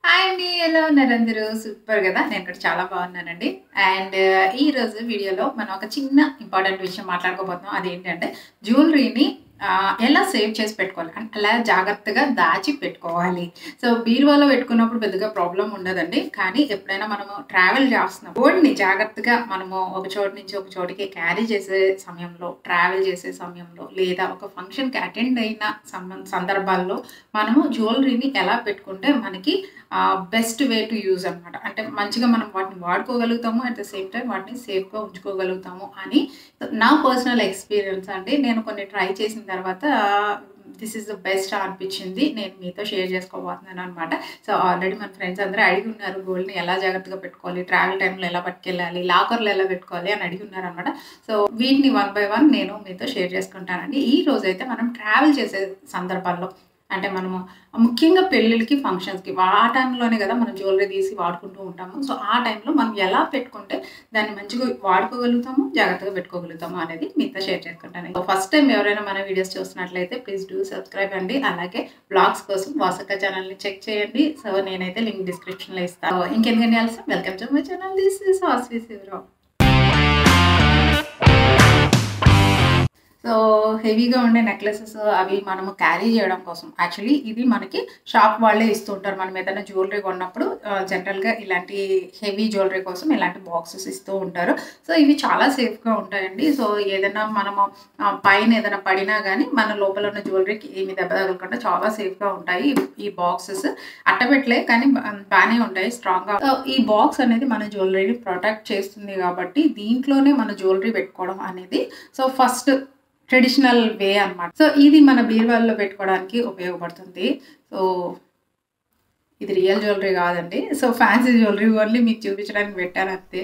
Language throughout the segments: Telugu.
హాయ్ అండి ఎలా ఉన్నారు అందరూ సూపర్ కదా నేను కూడా చాలా బాగున్నానండి అండ్ ఈ రోజు వీడియోలో మనం ఒక చిన్న ఇంపార్టెంట్ విషయం మాట్లాడుకోబోతున్నాం అదేంటంటే జ్యువెలరీని ఆ, ఎలా సేవ్ చేసి పెట్టుకోవాలి అంటే అలా జాగ్రత్తగా దాచి పెట్టుకోవాలి సో బీరువాలో పెట్టుకున్నప్పుడు పెద్దగా ప్రాబ్లం ఉండదండి కానీ ఎప్పుడైనా మనము ట్రావెల్ చేస్తున్నాం గోల్డ్ని జాగ్రత్తగా మనము ఒక చోటు నుంచి ఒక చోటికి క్యారీ చేసే సమయంలో ట్రావెల్ చేసే సమయంలో లేదా ఒక ఫంక్షన్కి అటెండ్ అయిన సంబ- సందర్భాల్లో మనము జ్యువెలరీని ఎలా పెట్టుకుంటే మనకి బెస్ట్ వే టు యూజ్ అనమాట అంటే మంచిగా మనం వాటిని వాడుకోగలుగుతాము అట్ ద సేమ్ టైం వాటిని సేఫ్గా ఉంచుకోగలుగుతాము అని నా పర్సనల్ ఎక్స్పీరియన్స్ అండి నేను కొన్ని ట్రై చేసిన తర్వాత దిస్ ఇస్ ద బెస్ట్ అనిపించింది నేను మీతో షేర్ చేసుకోబోతున్నాను అనమాట సో ఆల్రెడీ మన ఫ్రెండ్స్ అందరూ అడిగి ఉన్నారు గోల్డ్ని ఎలా జాగ్రత్తగా పెట్టుకోవాలి ట్రావెల్ టైంలో ఎలా పట్టుకెళ్ళాలి లాకర్లో ఎలా పెట్టుకోవాలి అని అడిగి ఉన్నారు అనమాట సో వీటిని వన్ బై వన్ నేను మీతో షేర్ చేసుకుంటానండి ఈ రోజు అయితే మనం ట్రావెల్ చేసే సందర్భాల్లో అంటే మనము ముఖ్యంగా పెళ్ళిళ్ళకి ఫంక్షన్స్కి ఆ టైంలోనే కదా మనం జ్యువెలరీ తీసి వాడుకుంటూ ఉంటాము సో ఆ టైంలో మనం ఎలా పెట్టుకుంటే దాన్ని మంచిగా వాడుకోగలుగుతాము జాగ్రత్తగా పెట్టుకోగలుగుతాము అనేది మీతో షేర్ చేసుకుంటాను సో ఫస్ట్ టైం ఎవరైనా మన వీడియోస్ చూస్తున్నట్లయితే ప్లీజ్ డూ సబ్స్క్రైబ్ అండి అలాగే బ్లాగ్స్ కోసం వాసక్క ఛానల్ని చెక్ చేయండి సో నేనైతే లింక్ డిస్క్రిప్షన్లో ఇస్తాను So, ఇంకెందుకని also welcome to my channel this is Aasvi Sivarao so హెవీగా ఉండే నెక్లెసెస్ అవి మనము క్యారీ చేయడం కోసం యాక్చువల్లీ ఇది మనకి షాప్ వాళ్ళే ఇస్తూ ఉంటారు మనం ఏదైనా జ్యువెలరీ కొన్నప్పుడు జనరల్గా ఇలాంటి హెవీ జ్యువెలరీ కోసం ఇలాంటి బాక్సెస్ ఇస్తూ ఉంటారు సో ఇవి చాలా సేఫ్గా ఉంటాయండి సో ఏదైనా మనము ఆ, పైన ఏదైనా పడినా కానీ మన లోపల ఉన్న జ్యువెలరీకి ఏమి దెబ్బ తగలకుండా చాలా సేఫ్గా ఉంటాయి ఈ- ఈ బాక్సెస్ అట్టపెట్టలే కానీ బా- బాగానే ఉంటాయి స్ట్రాంగ్గా సో ఈ బాక్స్ అనేది మన జ్యువెలరీని ప్రొటెక్ట్ చేస్తుంది కాబట్టి దీంట్లోనే మన జ్యువెలరీ పెట్టుకోవడం అనేది సో ఫస్ట్ ట్రెడిషనల్ వే అన్నమాట సో ఇది మన బీరువాల్లో పెట్టుకోవడానికి ఉపయోగపడుతుంది సో ఇది రియల్ జ్యువెలరీ కాదండి సో ఫ్యాన్సీ జ్యువెలరీ ఓన్లీ మీకు చూపించడానికి పెట్టాను అంతే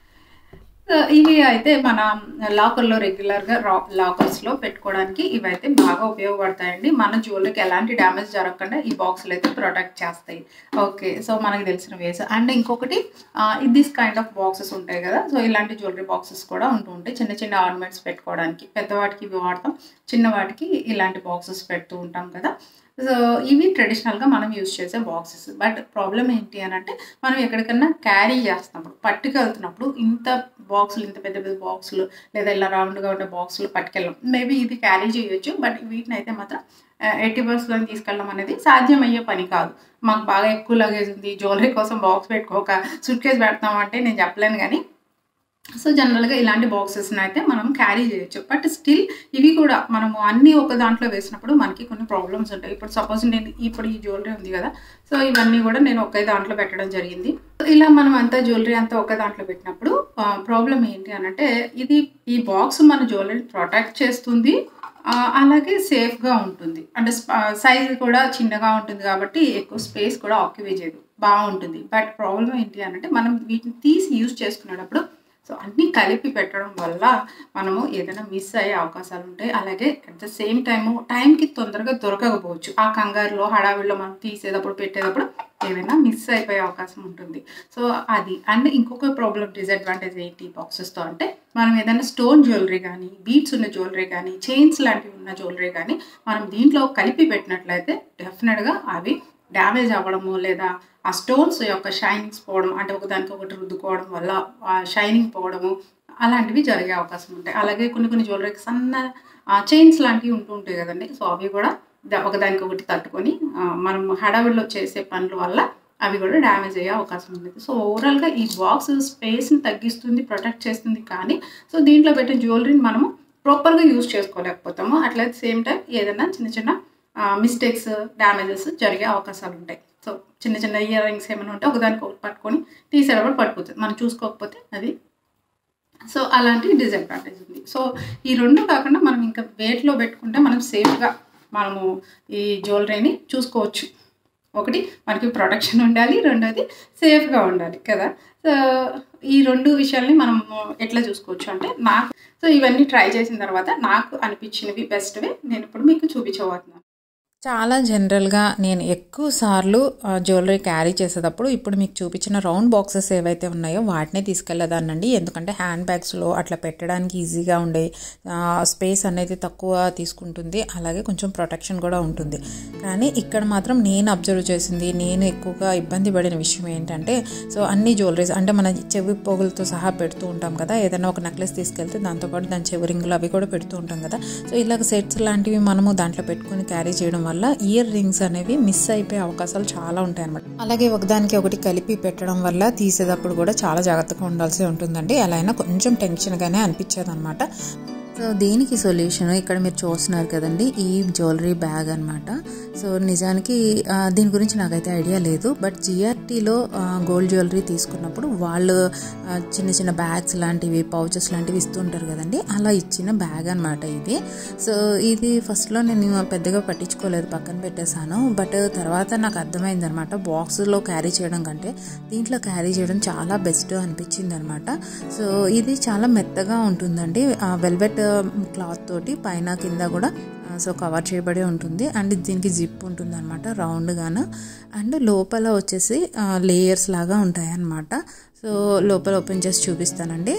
సో ఇవి అయితే మన లాకర్లో రెగ్యులర్గా రా లాకర్స్లో పెట్టుకోవడానికి ఇవైతే బాగా ఉపయోగపడతాయండి మన జ్యువెలరీకి ఎలాంటి డ్యామేజ్ జరగకుండా ఈ బాక్సులు అయితే ప్రొటెక్ట్ చేస్తాయి ఓకే సో మనకి తెలిసిన వేస్ అండ్ ఇంకొకటి దిస్ కైండ్ ఆఫ్ బాక్సెస్ ఉంటాయి కదా సో ఇలాంటి జ్యువెలరీ బాక్సెస్ కూడా ఉంటూ ఉంటాయి చిన్న చిన్న ఆర్నమెంట్స్ పెట్టుకోవడానికి పెద్దవాటికి ఇవి వాడతాం చిన్నవాటికి ఇలాంటి బాక్సెస్ పెడుతూ ఉంటాం కదా సో ఇవి ట్రెడిషనల్గా మనం యూజ్ చేసే బాక్సెస్ బట్ ప్రాబ్లం ఏంటి అని అంటే మనం ఎక్కడికన్నా క్యారీ చేస్తున్నప్పుడు పట్టుకెళ్తున్నప్పుడు ఇంత బాక్సులు ఇంత పెద్ద పెద్ద బాక్సులు లేదా ఇలా రౌండ్గా ఉండే బాక్సులు పట్టుకెళ్ళం మేబీ ఇది క్యారీ చేయొచ్చు బట్ వీటిని అయితే మాత్రం ఎయిటీ బస్లో తీసుకెళ్ళడం అనేది సాధ్యమయ్యే పని కాదు మాకు బాగా ఎక్కువ లగేజ్ ఉంది జ్యువెలరీ కోసం బాక్స్ పెట్టుకోక సూట్ కేసు పెడతామంటే నేను చెప్పలేను కానీ సో జనరల్గా ఇలాంటి బాక్సెస్ని అయితే మనం క్యారీ చేయొచ్చు బట్ స్టిల్ ఇవి కూడా మనము అన్నీ ఒక దాంట్లో వేసినప్పుడు మనకి కొన్ని ప్రాబ్లమ్స్ ఉంటాయి ఇప్పుడు సపోజ్ నేను ఇప్పుడు ఈ జ్యువెలరీ ఉంది కదా సో ఇవన్నీ కూడా నేను ఒకే దాంట్లో పెట్టడం జరిగింది ఇలా మనం అంతా జ్యువెలరీ అంతా ఒక దాంట్లో పెట్టినప్పుడు ప్రాబ్లం ఏంటి అని అంటే ఇది ఈ బాక్స్ మన జ్యువెలరీ ప్రొటెక్ట్ చేస్తుంది ఆ, అలాగే సేఫ్గా ఉంటుంది అంటే సైజ్ కూడా చిన్నగా ఉంటుంది కాబట్టి ఎక్కువ స్పేస్ కూడా ఆక్యుపై చేయదు బాగుంటుంది బట్ ప్రాబ్లం ఏంటి అని అంటే మనం వీటిని తీసి యూజ్ చేసుకునేటప్పుడు సో అన్నీ కలిపి పెట్టడం వల్ల మనము ఏదైనా మిస్ అయ్యే అవకాశాలు ఉంటాయి అలాగే అట్ ద సేమ్ టైము టైంకి తొందరగా దొరకకపోవచ్చు ఆ కంగారులో హడావిడిలో మనం తీసేటప్పుడు పెట్టేటప్పుడు ఏదైనా మిస్ అయిపోయే అవకాశం ఉంటుంది సో అది అండ్ ఇంకొక ప్రాబ్లం డిసడ్వాంటేజ్ ఏంటి బాక్సెస్తో అంటే మనం ఏదైనా స్టోన్ జ్యువెలరీ కానీ బీట్స్ ఉన్న జ్యువెలరీ కానీ చైన్స్ లాంటివి ఉన్న జ్యువెలరీ కానీ మనం దీంట్లో కలిపి పెట్టినట్లయితే డెఫినెట్గా అవి డ్యామేజ్ అవ్వడము లేదా ఆ స్టోన్స్ యొక్క షైనింగ్స్ పోవడం అంటే ఒకదానికి ఒకటి రుద్దుకోవడం వల్ల ఆ షైనింగ్ పోవడము అలాంటివి జరిగే అవకాశం ఉంటాయి అలాగే కొన్ని కొన్ని జ్యువెలరీకి సన్న చైన్స్ లాంటివి ఉంటూ ఉంటాయి కదండి సో అవి కూడా ద- ఒకదానికి ఒకటి తట్టుకొని ఆ, మనం హడావిడిలో చేసే పనుల వల్ల అవి కూడా డ్యామేజ్ అయ్యే అవకాశం ఉంది సో ఓవరాల్గా ఈ బాక్స్ స్పేస్ని తగ్గిస్తుంది ప్రొటెక్ట్ చేస్తుంది కానీ సో దీంట్లో పెట్టిన జ్యువెలరీని మనము ప్రాపర్గా యూజ్ చేసుకోలేకపోతాము అట్లా సేమ్ టైం ఏదైనా చిన్న చిన్న మిస్టేక్స్ డ్యామేజెస్ జరిగే అవకాశాలు ఉంటాయి సో చిన్న చిన్న ఇయర్ రింగ్స్ ఏమైనా ఉంటే ఒకదానికి ఒకటి పట్టుకొని తీసేటప్పుడు పడిపోతుంది మనం చూసుకోకపోతే అది సో అలాంటి డిసడ్వాంటేజ్ ఉంది సో ఈ రెండు కాకుండా మనం ఇంకా వేట్లో పెట్టుకుంటే మనం సేఫ్గా మనము ఈ జ్యువెలరీని చూసుకోవచ్చు ఒకటి మనకి ప్రొటెక్షన్ ఉండాలి రెండోది సేఫ్గా ఉండాలి కదా సో ఈ రెండు విషయాల్ని మనం ఎట్లా చూసుకోవచ్చు అంటే నాకు సో ఇవన్నీ ట్రై చేసిన తర్వాత నాకు అనిపించినవి బెస్ట్వే నేను ఇప్పుడు మీకు చూపించబోతున్నాను చాలా జనరల్‌గా నేను ఎక్కువ సార్లు ఆహ్, జ్యువెలరీ క్యారీ చేసేటప్పుడు ఇప్పుడు మీకు చూపించిన రౌండ్ బాక్సెస్ ఏవైతే ఉన్నాయో వాటినే తీసుకెళ్ళేదాన్నండి. ఎందుకంటే హ్యాండ్ బ్యాగ్స్‌లో అట్లా పెట్టడానికి ఈజీగా ఉండే ఆహ్, స్పేస్ అనేది తక్కువ తీసుకుంటుంది. అలాగే కొంచెం ప్రొటెక్షన్ కూడా ఉంటుంది. కానీ ఇక్కడ మాత్రం నేను అబ్జర్వ్ చేసింది, నేను ఎక్కువగా ఇబ్బంది పడిన విషయం ఏంటంటే సో అన్ని జ్యువెలరీస్ అంటే మన చెవి పోగులతో సహా పెడుతూ ఉంటాం కదా! ఏదైనా ఒక నెక్లెస్ తీసుకెళ్తే దాంతో పాటు దాని చెవి రింగులు అవి కూడా పెడుతూ ఉంటాం కదా! సో ఇలాగ సెట్స్ లాంటివి మనము దాంట్లో పెట్టుకొని క్యారీ చేయడం వల్ల ఇయర్ రింగ్స్ అనేవి మిస్ అయిపోయే అవకాశాలు చాలా ఉంటాయన్నమాట. అలాగే ఒకదానికి ఒకటి కలిపి పెట్టడం వల్ల తీసేటప్పుడు కూడా చాలా జాగ్రత్తగా ఉండాల్సి ఉంటుందండి. ఎలా అయినా కొంచెం టెన్షన్‌గానే అనిపించేదనమాట. సో దీనికి సొల్యూషన్ ఇక్కడ మీరు చూస్తున్నారు కదండీ! ఈ జ్యువెలరీ బ్యాగ్ అనమాట. సో నిజానికి ఆహ్, దీని గురించి నాకైతే ఐడియా లేదు. బట్ జిఆర్‌టీలో ఆహ్, గోల్డ్ జ్యువెలరీ తీసుకున్నప్పుడు వాళ్ళు ఆహ్, చిన్న చిన్న బ్యాగ్స్ లాంటివి, పౌచెస్ లాంటివి ఇస్తూ ఉంటారు కదండీ! అలా ఇచ్చిన బ్యాగ్ అనమాట ఇది. సో ఇది ఫస్ట్‌లో నేను పెద్దగా పట్టించుకోలేదు. పక్కన పెట్టేశాను. బట్ తర్వాత నాకు అర్థమైందనమాట. బాక్స్‌లో క్యారీ చేయడం కంటే దీంట్లో క్యారీ చేయడం చాలా బెస్ట్ అనిపించిందనమాట. సో ఇది చాలా మెత్తగా ఉంటుందండి. ఆహ్, వెల్వెట్ క్లాత్ తోటి పైన కింద కూడా ఆహ్, సో కవర్ చేయబడి ఉంటుంది. అండ్ దీనికి జిప్ ఉంటుందనమాట రౌండ్‌గాను. అండ్ లోపల వచ్చేసి ఆహ్, లేయర్స్ లాగా ఉంటాయన్నమాట. సో లోపల ఓపెన్ చేసి చూపిస్తానండి.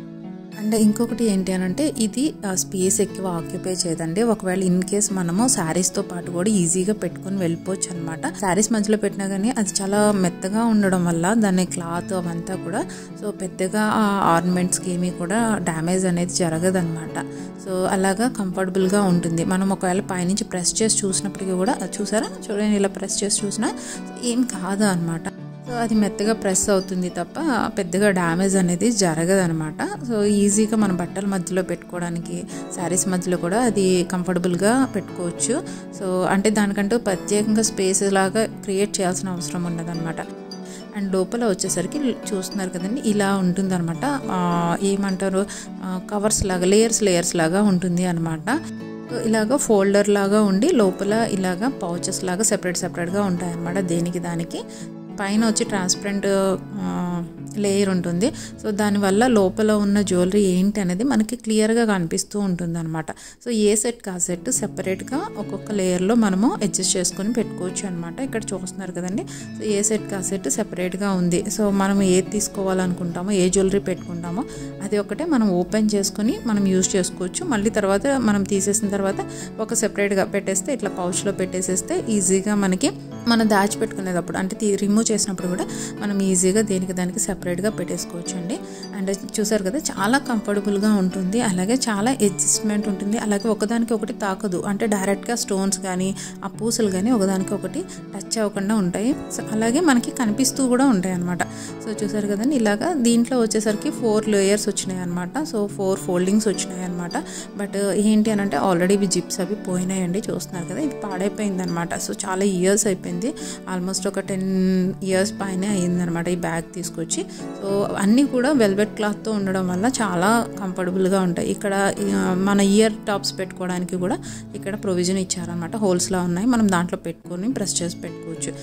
అండ్ ఇంకొకటి ఏంటి అనంటే ఇది ఆహ్, స్పేస్ ఎక్కువ ఆక్యుపై చేయదండి. ఒకవేళ ఇన్ కేస్ మనము శారీస్‌తో పాటు కూడా ఈజీగా పెట్టుకొని వెళ్ళిపోవచ్చు అనమాట. శారీస్ మధ్యలో పెట్టినా గానీ అది చాలా మెత్తగా ఉండడం వల్ల దాని క్లాత్ అవంతా కూడా సో పెద్దగా ఆ ఆర్నమెంట్స్‌కి ఏమీ కూడా డ్యామేజ్ అనేది జరగదనమాట. సో అలాగా కంఫర్టబుల్‌గా ఉంటుంది. మనం ఒకవేళ పైనుంచి ప్రెస్ చేసి చూసినప్పటికీ కూడా చూసారా? చూడండి ఇలా ప్రెస్ చేసి చూసినా ఏం కాదు అనమాట. సో అది మెత్తగా ప్రెస్ అవుతుంది తప్ప పెద్దగా డ్యామేజ్ అనేది జరగదనమాట. సో ఈజీగా మన బట్టల మధ్యలో పెట్టుకోవడానికి, శారీస్ మధ్యలో కూడా అది కంఫర్టబుల్‌గా పెట్టుకోవచ్చు. సో అంటే దానికంటూ ప్రత్యేకంగా స్పేస్ లాగా క్రియేట్ చేయాల్సిన అవసరం ఉండదనమాట. అండ్ లోపల వచ్చేసరికి చూస్తున్నారు కదండీ! ఇలా ఉంటుందనమాట. ఆహ్, ఏమంటారు ఆహ్, కవర్స్ లాగా లేయర్స్ లేయర్స్ లాగా ఉంటుంది అనమాట. సో ఇలాగ ఫోల్డర్ లాగా ఉండి లోపల ఇలాగ పౌచెస్ లాగా సెపరేట్ సెపరేట్‌గా ఉంటాయన్నమాట దేనికి దానికి. పైన వచ్చి ట్రాన్స్పరెంట్ ఆహ్, లేయర్ ఉంటుంది. సో దానివల్ల లోపల ఉన్న జ్యువెలరీ ఏంటి అనేది మనకి క్లియర్‌గా కనిపిస్తూ ఉంటుందనమాట. సో ఏ సెట్‌కి ఆ సెట్ సెపరేట్‌గా ఒక్కొక్క లేయర్‌లో మనము అడ్జస్ట్ చేసుకొని పెట్టుకోవచ్చు అనమాట. ఇక్కడ చూస్తున్నారు కదండీ! సో ఏ సెట్‌కి ఆ సెట్ సెపరేట్‌గా ఉంది. సో మనం ఏది తీసుకోవాలనుకుంటామో, ఏ జ్యువెలరీ పెట్టుకుంటామో అది ఒకటే మనం ఓపెన్ చేసుకొని మనం యూజ్ చేసుకోవచ్చు. మళ్ళీ తర్వాత మనం తీసేసిన తర్వాత ఒక సెపరేట్‌గా పెట్టేస్తే ఇట్లా పౌచ్‌లో పెట్టేసేస్తే ఈజీగా మనకి మనం దాచిపెట్టుకునేటప్పుడు అంటే తి రిమూవ్ చేసినప్పుడు కూడా మనం ఈజీగా దేనికి దానికి సెపరేట్‌గా పెట్టేసుకోవచ్చండి. అండ్ చూసారు కదా! చాలా కంఫర్టబుల్‌గా ఉంటుంది. అలాగే చాలా అడ్జస్ట్‌మెంట్ ఉంటుంది. అలాగే ఒకదానికి ఒకటి తాకదు. అంటే డైరెక్ట్‌గా స్టోన్స్ గానీ, ఆ పూసలు గానీ ఒకదానికి ఒకటి టచ్ అవ్వకుండా ఉంటాయి. సో అలాగే మనకి కనిపిస్తూ కూడా ఉంటాయన్నమాట. సో చూసారు కదండీ! ఇలాగా దీంట్లో వచ్చేసరికి 4 లేయర్స్ వచ్చినాయన్నమాట. సో 4 ఫోల్డింగ్స్ వచ్చినాయన్నమాట. బట్ ఏంటి అనంటే ఆల్రెడీ ఇవి జిప్స్ అవి పోయినాయండి. చూస్తున్నారు కదా! ఇది పాడైపోయిందనమాట. సో చాలా ఇయర్స్ అయిపోయింది. ఆల్మోస్ట్ ఒక 10 ఇయర్స్ పైనే అయిందనమాట ఈ బ్యాగ్ తీసుకొచ్చి. సో అన్నీ కూడా వెల్వెట్ క్లాత్‌తో ఉండడం వల్ల చాలా కంఫర్టబుల్‌గా ఉంటాయి. ఇక్కడ ఆహ్, మన ఇయర్ టాప్స్ పెట్టుకోవడానికి కూడా ఇక్కడ ప్రొవిజన్ ఇచ్చారనమాట. హోల్స్‌లా ఉన్నాయి. మనం దాంట్లో పెట్టుకొని ప్రెస్ చేసి పెట్టుకోవచ్చు.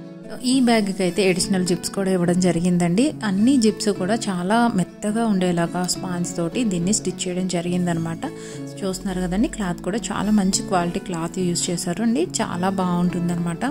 ఈ బ్యాగ్‌కి అయితే అడిషనల్ జిప్స్ కూడా ఇవ్వడం జరిగిందండి. అన్ని జిప్స్ కూడా చాలా మెత్తగా ఉండేలాగా స్పాంజ్ తోటి దీన్ని స్టిచ్ చేయడం జరిగిందనమాట. చూస్తున్నారు కదండీ! క్లాత్ కూడా చాలా మంచి క్వాలిటీ క్లాత్ యూజ్ చేశారు అండి. చాలా బాగుంటుందనమాట.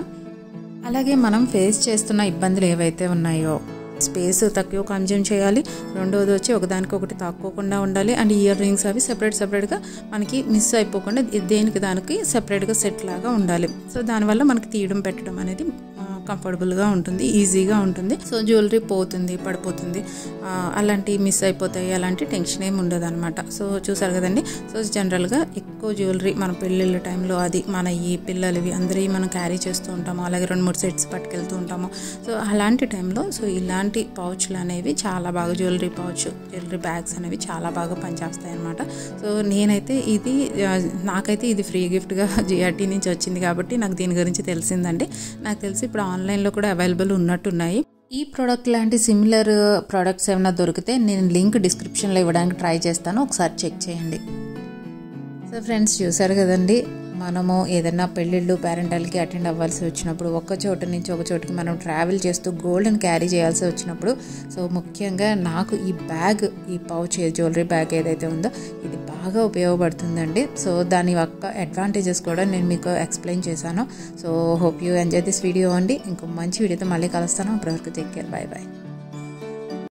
అలాగే మనం ఫేస్ చేస్తున్న ఇబ్బందులు ఏవైతే ఉన్నాయో స్పేస్ తక్కువ కన్జ్యూమ్ చేయాలి. రెండోది వచ్చి ఒకదానికి ఒకటి తాక్కోకుండా ఉండాలి. అండ్ ఇయర్ రింగ్స్ అవి సెపరేట్ సెపరేట్‌గా మనకి మిస్ అయిపోకుండా దేనికి దానికి సెపరేట్‌గా సెట్ లాగా ఉండాలి. సో దానివల్ల మనకి తీయడం పెట్టడం అనేది ఆహ్, కంఫర్టబుల్‌గా ఉంటుంది. ఈజీగా ఉంటుంది. సో జ్యువెలరీ పోతుంది, పడిపోతుంది. ఆహ్, అలాంటివి మిస్ అయిపోతాయి. అలాంటి టెన్షన్ ఏమి ఉండదనమాట. సో చూసారు కదండీ! సో జనరల్‌గా ఎక్కువ జ్యువెలరీ మన పెళ్ళిళ్ళ టైంలో అది మనయి, పిల్లలవి అందరియి మనం క్యారీ చేస్తూ ఉంటాము. అలాగే 2, 3 సెట్స్ పట్టుకెళ్తూ ఉంటాము. సో అలాంటి టైంలో సో ఇలాంటి పౌచ్‌లు అనేవి చాలా బాగా జ్యువెలరీ పౌచ్, జ్యువెలరీ బ్యాగ్స్ అనేవి చాలా బాగా పనిచేస్తాయన్నమాట. సో నేనైతే ఇది ఆహ్, నాకైతే ఇది ఫ్రీ గిఫ్ట్‌గా జిఆర్‌టీ నుంచి వచ్చింది కాబట్టి నాకు దీని గురించి తెలిసిందండి. నాకు తెలిసి ఇప్పుడు ఆన్‌లైన్‌లో కూడా అవైలబుల్ ఉన్నట్టున్నాయి. ఈ ప్రోడక్ట్ లాంటి సిమిలర్ ప్రొడక్ట్స్ ఏమైనా దొరికితే నేను లింక్ డిస్క్రిప్షన్‌లో ఇవ్వడానికి ట్రై చేస్తాను. ఒకసారి చెక్ చేయండి. సో ఫ్రెండ్స్ చూసారు కదండీ! మనము ఏదైనా పెళ్ళిళ్ళు, పేరెంటల్‌కి అటెండ్ అవ్వాల్సి వచ్చినప్పుడు ఒక చోట నుంచి ఒక చోటుకి మనం ట్రావెల్ చేస్తూ గోల్డ్‌ని క్యారీ చేయాల్సి వచ్చినప్పుడు సో ముఖ్యంగా నాకు ఈ బ్యాగ్, ఈ పౌచ్ జ్యువెలరీ బ్యాగ్ ఏదైతే ఉందో ఇది బాగా బాగా ఉపయోగపడుతుందండి సో దాని యొక్క అడ్వాంటేజెస్ కూడా నేను మీకు ఎక్స్ప్లెయిన్ చేశాను so hope you enjoy this video అండి ఇంకో మంచి వీడియోతో మళ్ళీ కలుస్తాను అప్పటివరకు టేక్ కేర్ బాయ్ బాయ్